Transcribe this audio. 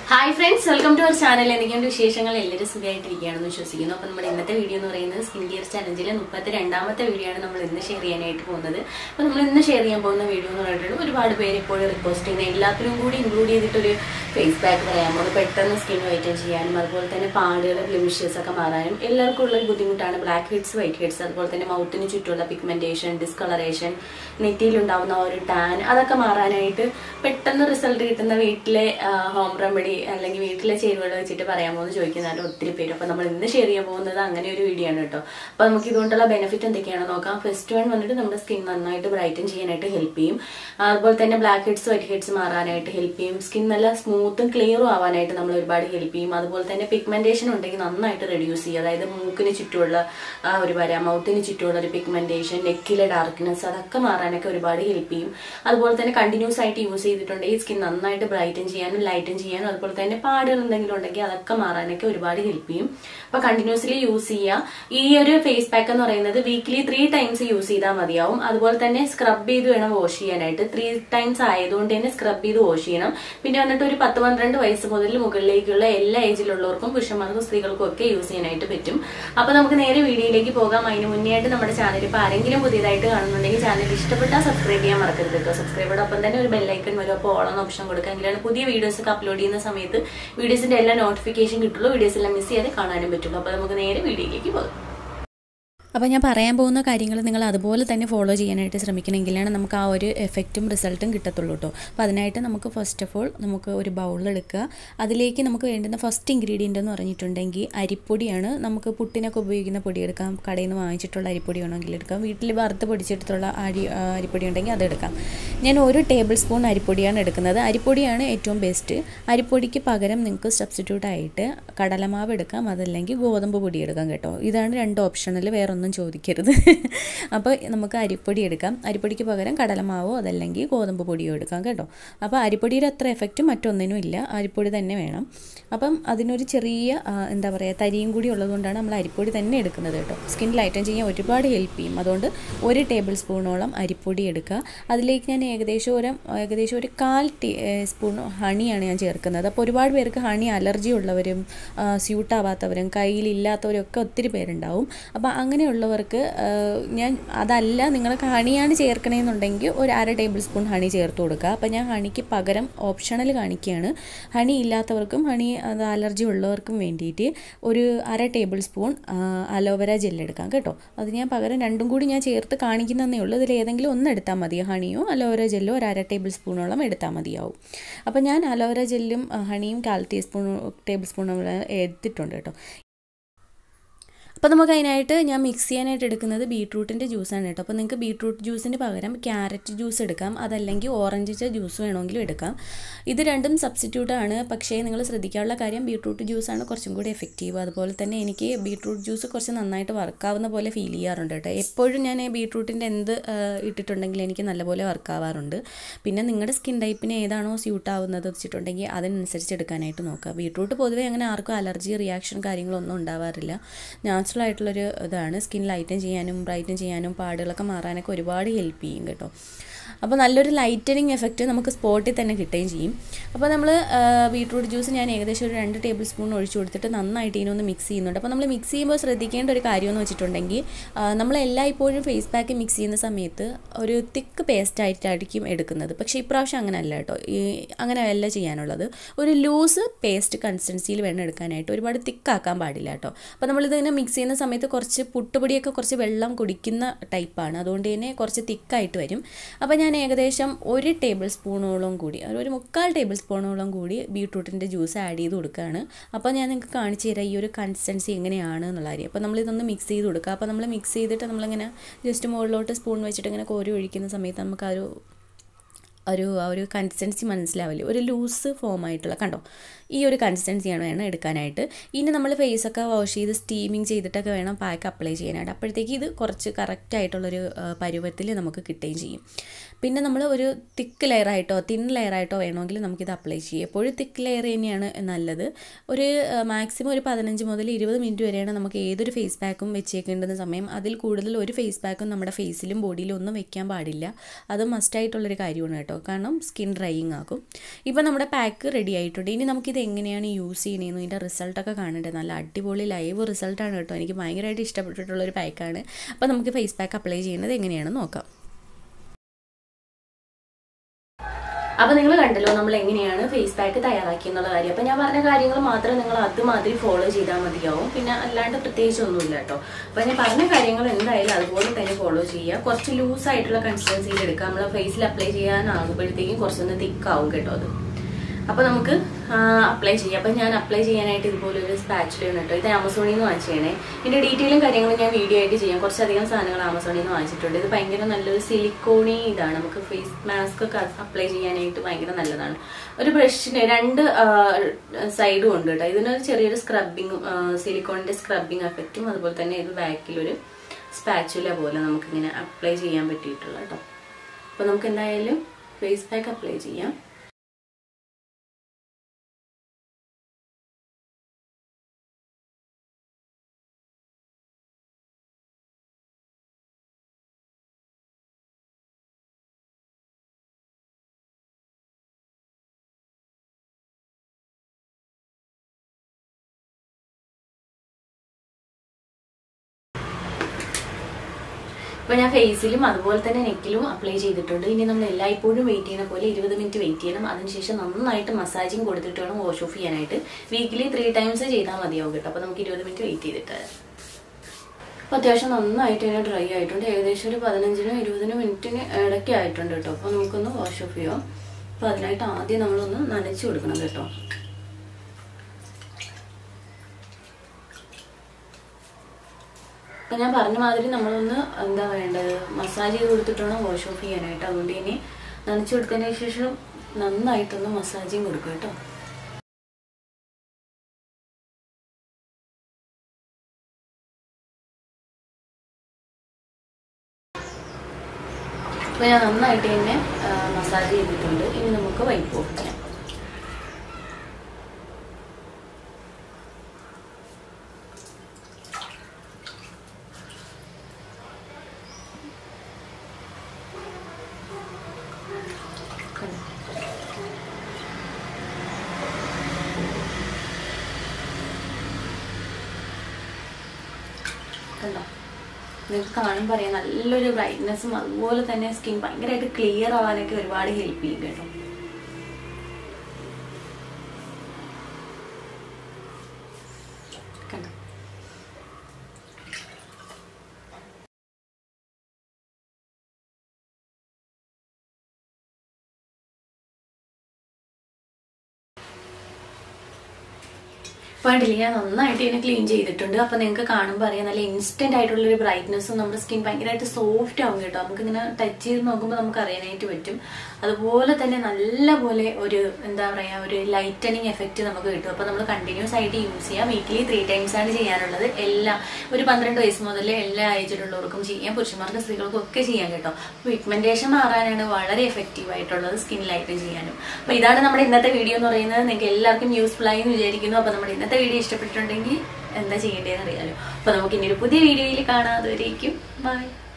Hi friends welcome to our channel എന്തൊക്കെയുണ്ട് വിശേഷങ്ങൾ എല്ലാവരും സുഖമായിട്ടിരിക്കുകയാണെന്ന് വിശ്വസിക്കുന്നു അപ്പോൾ നമ്മുടെ ഇന്നത്തെ വീഡിയോ എന്ന് പറയുന്നത് സ്കിൻ കെയർ ചലഞ്ചിലെ മുപ്പത്തി രണ്ടാമത്തെ വീഡിയോ ആണ് നമ്മൾ ഇന്ന് ഷെയർ ചെയ്യാനായിട്ട് പോകുന്നത് അപ്പോൾ നമ്മൾ ഇന്ന് ഷെയർ ചെയ്യാൻ പോകുന്ന വീഡിയോ എന്ന് പറഞ്ഞിട്ട് ഒരുപാട് പേര് ഇപ്പോഴും റിക്വസ്റ്റ് ചെയ്യുന്ന എല്ലാത്തിലും കൂടി ഇൻക്ലൂഡ് ചെയ്തിട്ടൊരു ഫേസ് പാക്ക് പറയാൻ പോകുന്നത് പെട്ടെന്ന് സ്കിൻ വൈറ്റൻ ചെയ്യാനും അതുപോലെ തന്നെ പാടുകൾ ബ്ലിമിഷസ് ഒക്കെ മാറാനും എല്ലാവർക്കും ഉള്ള ഒരു ബുദ്ധിമുട്ടാണ് ബ്ലാക്ക് ഹെഡ്സ് വൈറ്റ് ഹെഡ്സ് അതുപോലെ തന്നെ മൗത്തിന് ചുറ്റുമുള്ള പിഗ്മെന്റേഷൻ ഡിസ്കളറേഷൻ നെറ്റിയിലുണ്ടാവുന്ന ആ ഒരു ടാൻ അതൊക്കെ മാറാനായിട്ട് പെട്ടെന്ന് റിസൾട്ട് കിട്ടുന്ന വീട്ടിലെ ഹോം റെമഡി അല്ലെങ്കിൽ വീട്ടിലെ ചേരുവകൾ വെച്ചിട്ട് പറയാമോ എന്ന് ചോദിക്കുന്നതാണ് ഒത്തിരി പേര് അപ്പോൾ നമ്മൾ ഇന്ന് ഷെയർ ചെയ്യാൻ പോകുന്നത് അങ്ങനെ ഒരു വീഡിയോ ആണ് കേട്ടോ അപ്പോൾ നമുക്ക് ഇതുകൊണ്ടുള്ള ബെനിഫിറ്റ് എന്തൊക്കെയാണെന്ന് നോക്കാം ഫസ്റ്റ് വൺ വന്നിട്ട് നമ്മുടെ സ്കിൻ നന്നായിട്ട് ബ്രൈറ്റൻ ചെയ്യാനായിട്ട് ഹെൽപ്പ് ചെയ്യും അതുപോലെ തന്നെ ബ്ലാക്ക് ഹെഡ്സ് വൈറ്റ് ഹെഡ്സ് മാറാനായിട്ട് ഹെൽപ്പ് ചെയ്യും സ്കിൻ നല്ല സ്മൂത്തും ക്ലിയറും ആവാനായിട്ട് നമ്മൾ ഒരുപാട് ഹെൽപ്പ് ചെയ്യും അതുപോലെ തന്നെ പിഗ്മെന്റേഷൻ ഉണ്ടെങ്കിൽ നന്നായിട്ട് റെഡ്യൂസ് ചെയ്യും അതായത് മൂക്കിന് ചുറ്റുമുള്ള ആ ഒരു വര മൗത്തിന് ചുറ്റുമുള്ള ഒരു പിഗ്മെന്റേഷൻ നെക്കിലെ ഡാർക്ക്നെസ് അതൊക്കെ മാറാനൊക്കെ ഒരുപാട് ഹെൽപ്പ് ചെയ്യും അതുപോലെ തന്നെ കണ്ടിന്യൂസ് ആയിട്ട് യൂസ് ചെയ്തിട്ടുണ്ടെങ്കിൽ സ്കിൻ നന്നായിട്ട് ബ്രൈറ്റൻ ചെയ്യാനും ലൈറ്റൻ ചെയ്യാനും അതുപോലെ തന്നെ പാടുകൾ എന്തെങ്കിലും ഉണ്ടെങ്കിൽ അതൊക്കെ മാറാനൊക്കെ ഒരുപാട് ഹെൽപ്പ് ചെയ്യും അപ്പൊ കണ്ടിന്യൂസ്ലി യൂസ് ചെയ്യുക ഈ ഒരു ഫേസ് പാക്ക് എന്ന് പറയുന്നത് വീക്ക്ലി ത്രീ ടൈംസ് യൂസ് ചെയ്താൽ മതിയാവും അതുപോലെ തന്നെ സ്ക്രബ് ചെയ്ത് വേണം വാഷ് ചെയ്യാനായിട്ട് ത്രീ ടൈംസ് ആയതുകൊണ്ട് തന്നെ സ്ക്രബ് ചെയ്ത് വാഷ് ചെയ്യണം പിന്നെ വന്നിട്ട് ഒരു പത്ത് പന്ത്രണ്ട് വയസ്സ് മുതൽ മുകളിലേക്കുള്ള എല്ലാ ഏജിലുള്ളവർക്കും പുരുഷന്മാർക്കും സ്ത്രീകൾക്കും ഒക്കെ യൂസ് ചെയ്യാനായിട്ട് പറ്റും അപ്പൊ നമുക്ക് നേരെ വീഡിയോയിലേക്ക് പോകാം അതിന് മുന്നേ ആയിട്ട് നമ്മുടെ ചാനൽ ഇപ്പൊ ആരെങ്കിലും പുതിയതായിട്ട് കാണുന്നുണ്ടെങ്കിൽ ചാനൽ ഇഷ്ടപ്പെട്ടാൽ സബ്സ്ക്രൈബ് ചെയ്യാൻ മറക്കരുത് കേട്ടോ സബ്സ്ക്രൈബോടൊപ്പം തന്നെ ഒരു ബെല്ലൈക്കൺ വരും അപ്പോൾ ഓളം ഓപ്ഷൻ കൊടുക്കുക എങ്കിലാണ് പുതിയ വീഡിയോസ് ഒക്കെ അപ്ലോഡ് ചെയ്യുന്ന സമയത്ത് വീഡിയോസിന്റെ എല്ലാ നോട്ടിഫിക്കേഷൻ കിട്ടുള്ളൂ വീഡിയോസ് എല്ലാം മിസ് ചെയ്യാതെ കാണാനും പറ്റുള്ളൂ അപ്പൊ നമുക്ക് നേരെ വീഡിയോയിലേക്ക് പോകാം അപ്പോൾ ഞാൻ പറയാൻ പോകുന്ന കാര്യങ്ങൾ നിങ്ങൾ അതുപോലെ തന്നെ ഫോളോ ചെയ്യാനായിട്ട് ശ്രമിക്കണമെങ്കിലാണ് നമുക്ക് ആ ഒരു എഫക്റ്റും റിസൾട്ടും കിട്ടത്തുള്ളൂ കേട്ടോ അപ്പോൾ അതിനായിട്ട് നമുക്ക് ഫസ്റ്റ് ഓഫ് ഓൾ നമുക്ക് ഒരു ബൗൾ എടുക്കുക അതിലേക്ക് നമുക്ക് വേണ്ടുന്ന ഫസ്റ്റ് ഇൻഗ്രീഡിയൻ്റ് എന്ന് പറഞ്ഞിട്ടുണ്ടെങ്കിൽ അരിപ്പൊടിയാണ് നമുക്ക് പുട്ടിനൊക്കെ ഉപയോഗിക്കുന്ന പൊടി എടുക്കാം കടയിൽ നിന്ന് വാങ്ങിച്ചിട്ടുള്ള അരിപ്പൊടി വേണമെങ്കിൽ എടുക്കാം വീട്ടിൽ വറുത്ത് പൊടിച്ചെടുത്തുള്ള അരി ആ, അരിപ്പൊടി ഉണ്ടെങ്കിൽ അതെടുക്കാം ഞാൻ ഒരു ടേബിൾ സ്പൂൺ അരിപ്പൊടിയാണ് എടുക്കുന്നത് അരിപ്പൊടിയാണ് ഏറ്റവും ബെസ്റ്റ് അരിപ്പൊടിക്ക് പകരം നിങ്ങൾക്ക് സബ്സ്റ്റിറ്റ്യൂട്ട് ആയിട്ട് കടലമാവ് എടുക്കാം അതല്ലെങ്കിൽ ഗോതമ്പ് പൊടി എടുക്കാം കേട്ടോ ഇതാണ് രണ്ട് ഓപ്ഷനിൽ വേറെ ഒന്നും ചോദിക്കരുത് അപ്പോൾ നമുക്ക് അരിപ്പൊടി എടുക്കാം അരിപ്പൊടിക്ക് പകരം കടലമാവോ അതല്ലെങ്കിൽ ഗോതമ്പ് പൊടിയോ എടുക്കാം കേട്ടോ അപ്പോൾ അരിപ്പൊടിയുടെ അത്ര എഫക്റ്റ് മറ്റൊന്നിനും ഇല്ല അരിപ്പൊടി തന്നെ വേണം അപ്പം അതിനൊരു ചെറിയ ആ, എന്താ പറയുക തരിയും കൂടി ഉള്ളതുകൊണ്ടാണ് നമ്മൾ അരിപ്പൊടി തന്നെ എടുക്കുന്നത് കേട്ടോ സ്കിൻ ലൈറ്റൻ ചെയ്യാൻ ഒരുപാട് ഹെൽപ്പ് ചെയ്യും അതുകൊണ്ട് ഒരു ടേബിൾ സ്പൂണോളം അരിപ്പൊടി എടുക്കുക അതിലേക്ക് ഞാൻ ഏകദേശം ഒരു ഏകദേശം ഒരു കാൽ ടീ സ്പൂൺ ഹണിയാണ് ഞാൻ ചേർക്കുന്നത് അപ്പോൾ ഒരുപാട് പേർക്ക് ഹണി അലർജി ഉള്ളവരും സ്യൂട്ട് ആവാത്തവരും കയ്യിലില്ലാത്തവരും ഒക്കെ ഒത്തിരി പേരുണ്ടാവും അപ്പോൾ അങ്ങനെയുള്ളവർക്ക് ആ, ഞാൻ അതല്ല നിങ്ങൾ ഹണിയാണ് ചേർക്കണമെന്നുണ്ടെങ്കിൽ ഒരു അര ടേബിൾ സ്പൂൺ ഹണി ചേർത്ത് കൊടുക്കുക അപ്പോൾ ഞാൻ ഹണിക്ക് പകരം ഓപ്ഷണൽ കാണിക്കുകയാണ് ഹണി ഇല്ലാത്തവർക്കും ഹണി അത് അലർജി ഉള്ളവർക്കും വേണ്ടിയിട്ട് ഒരു അര ടേബിൾ സ്പൂൺ അലോവേര ജെല്ലെടുക്കാം കേട്ടോ അത് ഞാൻ പകരം രണ്ടും കൂടി ഞാൻ ചേർത്ത് കാണിക്കുന്നതേ ഉള്ളൂ ഇതിൽ ഏതെങ്കിലും ഒന്ന് എടുത്താൽ മതി ഹണിയോ അലോവേര ജെല്ലോ ഒരു അര ടേബിൾ സ്പൂണോളം എടുത്താൽ മതിയാവും അപ്പോൾ ഞാൻ അലോവേര ജെല്ലും ആ, ഹണിയും കാൽ ടീസ്പൂൺ ടേബിൾ സ്പൂണോളം എടുത്തിട്ടുണ്ട് കേട്ടോ അപ്പോൾ നമുക്ക് അതിനായിട്ട് ഞാൻ മിക്സ് ചെയ്യാനായിട്ട് എടുക്കുന്നത് ബീട്രൂട്ടിൻ്റെ ജ്യൂസാണ് കേട്ടോ അപ്പോൾ നിങ്ങൾക്ക് ബീട്രൂട്ട് ജ്യൂസിന് പകരം ക്യാരറ്റ് ജ്യൂസ് എടുക്കാം അതല്ലെങ്കിൽ ഓറഞ്ച് ജ്യൂസ് വേണമെങ്കിലും എടുക്കാം ഇത് രണ്ടും സബ്സ്റ്റിറ്റ്യൂട്ട് ആണ് പക്ഷേ നിങ്ങൾ ശ്രദ്ധിക്കാനുള്ള കാര്യം ബീട്രൂട്ട് ജ്യൂസാണ് കുറച്ചും കൂടി എഫക്റ്റീവ് അതുപോലെ തന്നെ എനിക്ക് ബീട്രൂട്ട് ജ്യൂസ് കുറച്ച് നന്നായിട്ട് വർക്കാവുന്ന പോലെ ഫീൽ ചെയ്യാറുണ്ട് കേട്ടോ എപ്പോഴും ഞാൻ ബീട്രൂട്ടിൻ്റെ എന്ത് ആ, ഇട്ടിട്ടുണ്ടെങ്കിലും എനിക്ക് നല്ലപോലെ വർക്കാവാറുണ്ട് പിന്നെ നിങ്ങളുടെ സ്കിൻ ടൈപ്പിന് ഏതാണോ സ്യൂട്ട് ആവുന്നത് വെച്ചിട്ടുണ്ടെങ്കിൽ അതിനനുസരിച്ച് എടുക്കാനായിട്ട് നോക്കുക ബീട്രൂട്ട് പൊതുവേ അങ്ങനെ ആർക്കും അലർജി റിയാക്ഷൻ കാര്യങ്ങളൊന്നും ഉണ്ടാവാറില്ല നാച്ചുറൽ ആയിട്ടുള്ളൊരു ഇതാണ് സ്കിൻ ലൈറ്റൻ ചെയ്യാനും ബ്രൈറ്റൻ ചെയ്യാനും പാടുകളൊക്കെ മാറാനൊക്കെ ഒരുപാട് ഹെൽപ്പ് ചെയ്യും കേട്ടോ അപ്പോൾ നല്ലൊരു ലൈറ്റനിങ് എഫക്റ്റ് നമുക്ക് സ്പോട്ടിൽ തന്നെ കിട്ടുകയും ചെയ്യും അപ്പോൾ നമ്മൾ ബീട്രൂട്ട് ജ്യൂസ് ഞാൻ ഏകദേശം ഒരു രണ്ട് ടേബിൾ സ്പൂൺ ഒഴിച്ചു കൊടുത്തിട്ട് നന്നായിട്ട് ഇതിനൊന്ന് മിക്സ് ചെയ്യുന്നുണ്ട് അപ്പോൾ നമ്മൾ മിക്സ് ചെയ്യുമ്പോൾ ശ്രദ്ധിക്കേണ്ട ഒരു കാര്യം എന്ന് വെച്ചിട്ടുണ്ടെങ്കിൽ നമ്മൾ എല്ലായ്പ്പോഴും ഫേസ് പാക്ക് മിക്സ് ചെയ്യുന്ന സമയത്ത് ഒരു തിക്ക് പേസ്റ്റ് ആയിട്ടായിരിക്കും എടുക്കുന്നത് പക്ഷേ ഇപ്രാവശ്യം അങ്ങനെയല്ല കേട്ടോ ഈ അങ്ങനെയല്ല ചെയ്യാനുള്ളത് ഒരു ലൂസ് പേസ്റ്റ് കൺസിസ്റ്റൻസിയിൽ വേണം എടുക്കാനായിട്ട് ഒരുപാട് തിക്കാക്കാൻ പാടില്ല കേട്ടോ അപ്പോൾ നമ്മളിതിങ്ങനെ മിക്സ് ചെയ്യുന്ന സമയത്ത് കുറച്ച് പുട്ടുപൊടിയൊക്കെ കുറച്ച് വെള്ളം കുടിക്കുന്ന ടൈപ്പാണ് അതുകൊണ്ട് തന്നെ കുറച്ച് തിക്കായിട്ട് വരും അപ്പോൾ ഞാൻ ഏകദേശം ഒരു ടേബിൾ സ്പൂണോളം കൂടി ഒരു ഒരു മുക്കാൽ ടേബിൾ സ്പൂണോളം കൂടി ബീട്രൂട്ടിൻ്റെ ജ്യൂസ് ആഡ് ചെയ്ത് കൊടുക്കുകയാണ് അപ്പോൾ ഞാൻ നിങ്ങൾക്ക് കാണിച്ചു തരാം ഈ ഒരു കൺസിസ്റ്റൻസി എങ്ങനെയാണ് എന്നുള്ള കാര്യം അപ്പോൾ നമ്മളിതൊന്ന് മിക്സ് ചെയ്ത് കൊടുക്കുക അപ്പോൾ നമ്മൾ മിക്സ് ചെയ്തിട്ട് നമ്മളിങ്ങനെ ജസ്റ്റ് മുകളിലോട്ട് സ്പൂൺ വെച്ചിട്ട് ഇങ്ങനെ കോരി ഒഴിക്കുന്ന സമയത്ത് നമുക്ക് ആ ഒരു ഒരു ആ ഒരു കൺസിസ്റ്റൻസി മനസ്സിലാവില്ലേ ഒരു ലൂസ് ഫോം ആയിട്ടുള്ള കണ്ടോ ഈ ഒരു കൺസിസ്റ്റൻസിയാണ് വേണം എടുക്കാനായിട്ട് ഇനി നമ്മൾ ഫേസൊക്കെ വാഷ് ചെയ്ത് സ്റ്റീമിങ് ചെയ്തിട്ടൊക്കെ വേണം പാക്ക് അപ്ലൈ ചെയ്യാനായിട്ട് അപ്പോഴത്തേക്ക് ഇത് കുറച്ച് കറക്റ്റ് ആയിട്ടുള്ളൊരു പരുവത്തിൽ നമുക്ക് കിട്ടുകയും ചെയ്യും പിന്നെ നമ്മൾ ഒരു തിക്ക് ലെയറായിട്ടോ തിൻ ലെയറായിട്ടോ വേണമെങ്കിൽ നമുക്കിത് അപ്ലൈ ചെയ്യാം എപ്പോഴും തിക്ക് ലെയർ തന്നെയാണ് നല്ലത് ഒരു മാക്സിമം ഒരു പതിനഞ്ച് മുതൽ ഇരുപത് മിനിറ്റ് വരെയാണ് നമുക്ക് ഏതൊരു ഫേസ് പാക്കും വെച്ചേക്കേണ്ടുന്ന സമയം അതിൽ കൂടുതൽ ഒരു ഫേസ് പാക്കും നമ്മുടെ ഫേസിലും ബോഡിയിലും ഒന്നും വെക്കാൻ പാടില്ല അത് മസ്റ്റായിട്ടുള്ളൊരു കാര്യമാണ് കേട്ടോ കാരണം സ്കിൻ ഡ്രൈയിങ് ആകും ഇപ്പോൾ നമ്മുടെ പാക്ക് റെഡി ആയിട്ടുണ്ട് ഇനി നമുക്കിത് എങ്ങനെയാണ് യൂസ് ചെയ്യണേന്ന് ഇതിൻ്റെ റിസൾട്ടൊക്കെ കാണണ്ടേ നല്ല അടിപൊളി ലൈവ് റിസൾട്ടാണ് കേട്ടോ എനിക്ക് ഭയങ്കരമായിട്ട് ഇഷ്ടപ്പെട്ടിട്ടുള്ളൊരു പാക്കാണ് അപ്പോൾ നമുക്ക് ഫേസ് പാക്ക് അപ്ലൈ ചെയ്യുന്നത് എങ്ങനെയാണെന്ന് നോക്കാം അപ്പൊ നിങ്ങൾ കണ്ടല്ലോ നമ്മൾ എങ്ങനെയാണ് ഫേസ് പാക്ക് തയ്യാറാക്കി എന്നുള്ള കാര്യം അപ്പൊ ഞാൻ പറഞ്ഞ കാര്യങ്ങൾ മാത്രം നിങ്ങൾ അതുമാതിരി ഫോളോ ചെയ്താൽ മതിയാവും പിന്നെ അല്ലാണ്ട് പ്രത്യേകിച്ച് ഒന്നുമില്ല കേട്ടോ അപ്പൊ ഞാൻ പറഞ്ഞ കാര്യങ്ങൾ എന്തായാലും അതുപോലെ തന്നെ ഫോളോ ചെയ്യുക കുറച്ച് ലൂസ് ആയിട്ടുള്ള കൺസിസ്റ്റൻസിയിൽ എടുക്കുക നമ്മൾ ഫേസിൽ അപ്ലൈ ചെയ്യാനാകുമ്പോഴത്തേക്കും കുറച്ചൊന്ന് തിക്കാവും കേട്ടോ അത് അപ്പൊ നമുക്ക് അപ്ലൈ ചെയ്യാം അപ്പൊ ഞാൻ അപ്ലൈ ചെയ്യാനായിട്ട് ഇതുപോലെ ഒരു സ്പാച്ചുലാണ് കേട്ടോ ഇത് ആമസോണിൽ നിന്ന് വാങ്ങിച്ചേണേ ഇതിന്റെ ഡീറ്റെയിലും കാര്യങ്ങളും ഞാൻ വീഡിയോ ആയിട്ട് ചെയ്യാം കുറച്ചധികം സാധനങ്ങൾ ആമസോണിൽ നിന്ന് വാങ്ങിച്ചിട്ടുണ്ട് ഇത് ഭയങ്കര നല്ലൊരു സിലിക്കോണി ഇതാണ് നമുക്ക് ഫേസ് മാസ്ക് ഒക്കെ അപ്ലൈ ചെയ്യാനായിട്ട് ഭയങ്കര നല്ലതാണ് ഒരു ബ്രഷിന് രണ്ട് സൈഡും ഉണ്ട് കേട്ടോ ഇതിനൊരു ചെറിയൊരു സ്ക്രബിങ്ങും സിലിക്കോണിന്റെ സ്ക്രബിങ് എഫക്റ്റും അതുപോലെ തന്നെ ഇത് ബാക്കിലൊരു സ്പാച്ചുല പോലെ നമുക്കിങ്ങനെ അപ്ലൈ ചെയ്യാൻ പറ്റിയിട്ടുള്ള കേട്ടോ അപ്പൊ നമുക്ക് എന്തായാലും ഫേസ് പാക്ക് അപ്ലൈ ചെയ്യാം ഇപ്പൊ ഞാൻ ഫേസിലും അതുപോലെ തന്നെ നെക്കിലും അപ്ലൈ ചെയ്തിട്ടുണ്ട് ഇനി നമ്മൾ എല്ലായ്പ്പോഴും വെയിറ്റ് ചെയ്യുന്ന പോലെ ഇരുപത് മിനിറ്റ് വെയിറ്റ് ചെയ്യണം അതിനുശേഷം നന്നായിട്ട് മസാജിങ് കൊടുത്തിട്ട് വേണം വാഷ് ഓഫ് ചെയ്യാനായിട്ട് വീക്കിലി ത്രീ ടൈംസ് ചെയ്താൽ മതിയാവും കേട്ടോ അപ്പൊ നമുക്ക് ഇരുപത് മിനിറ്റ് വെയിറ്റ് ചെയ്തിട്ട് വരാം. അപ്പൊ അത്യാവശ്യം നന്നായിട്ട് തന്നെ ഡ്രൈ ആയിട്ടുണ്ട് ഏകദേശം ഒരു പതിനഞ്ചിനും ഇരുപതിനും മിനിറ്റിന് ഇടയ്ക്ക് ആയിട്ടുണ്ട് കേട്ടോ അപ്പൊ നമുക്കൊന്ന് വാഷ് ഓഫ് ചെയ്യാം അപ്പൊ അതിനായിട്ട് ആദ്യം നമ്മളൊന്ന് നനച്ചു കൊടുക്കണം കേട്ടോ അപ്പൊ ഞാൻ പറഞ്ഞ മാതിരി നമ്മളൊന്ന് എന്താ വേണ്ടത് മസാജ് ചെയ്ത് കൊടുത്തിട്ട് വേണം വാഷ് ഓഫ് ചെയ്യാനായിട്ട് അതുകൊണ്ട് ഇനി നനച്ചു കൊടുത്തതിന് ശേഷം നന്നായിട്ടൊന്ന് മസാജിങ് കൊടുക്കും കേട്ടോ അപ്പൊ ഞാൻ നന്നായിട്ട് തന്നെ മസാജ് ചെയ്തിട്ടുണ്ട് ഇനി നമുക്ക് വൈപ്പ് ഓഫ് ചെയ്യാം കണ്ടോ? കണ്ടോ നിങ്ങൾക്ക് കാണുമ്പോൾ അറിയാം നല്ലൊരു ബ്രൈറ്റ്നെസ്സും അതുപോലെ തന്നെ സ്കിൻ ഭയങ്കരമായിട്ട് ക്ലിയർ ആവാനൊക്കെ ഒരുപാട് ഹെൽപ്പ് ചെയ്യും കേട്ടോ കണ്ടോ അപ്പോൾ കണ്ടില്ലേ ഞാൻ നന്നായിട്ട് ഇതിനെ ക്ലീൻ ചെയ്തിട്ടുണ്ട് അപ്പോൾ നിങ്ങൾക്ക് കാണുമ്പോൾ അറിയാം നല്ല ഇൻസ്റ്റന്റ് ആയിട്ടുള്ള ഒരു ബ്രൈറ്റ്നസ്സും നമ്മുടെ സ്കിൻ ഭയങ്കരമായിട്ട് സോഫ്റ്റ് ആവും കേട്ടോ നമുക്ക് ഇങ്ങനെ ടച്ച് ചെയ്ത് നോക്കുമ്പോൾ നമുക്ക് അറിയാനായിട്ട് പറ്റും അതുപോലെ തന്നെ നല്ല പോലെ ഒരു എന്താ പറയുക ഒരു ലൈറ്റനിങ് എഫക്റ്റ് നമുക്ക് കിട്ടും അപ്പോൾ നമ്മൾ കണ്ടിന്യൂസ് ആയിട്ട് യൂസ് ചെയ്യാം വീക്കിലി ത്രീ ടൈംസ് ആണ് ചെയ്യാനുള്ളത് എല്ലാം ഒരു പന്ത്രണ്ട് വയസ്സ് മുതൽ എല്ലാ ഏജിലുള്ളവർക്കും ചെയ്യാം പുരുഷന്മാർക്കും സ്ത്രീകൾക്കും ഒക്കെ ചെയ്യാം കേട്ടോ പിഗ്മെന്റേഷൻ മാറാനാണ് വളരെ എഫക്റ്റീവ് ആയിട്ടുള്ളത് സ്കിൻ ലൈറ്റൻ ചെയ്യാനും അപ്പോൾ ഇതാണ് നമ്മുടെ ഇന്നത്തെ വീഡിയോ എന്ന് പറയുന്നത് നിങ്ങൾക്ക് എല്ലാവർക്കും യൂസ്ഫുൾ ആയി എന്ന് വിചാരിക്കുന്നു അപ്പോൾ നമ്മുടെ ഇന്നത്തെ വീഡിയോ ഇഷ്ടപ്പെട്ടിട്ടുണ്ടെങ്കിൽ എന്താ ചെയ്യേണ്ടതെന്ന് അറിയാലോ അപ്പോൾ നമുക്ക് ഇനി ഒരു പുതിയ വീഡിയോയിൽ കാണാം അതുവരേക്കും ബൈ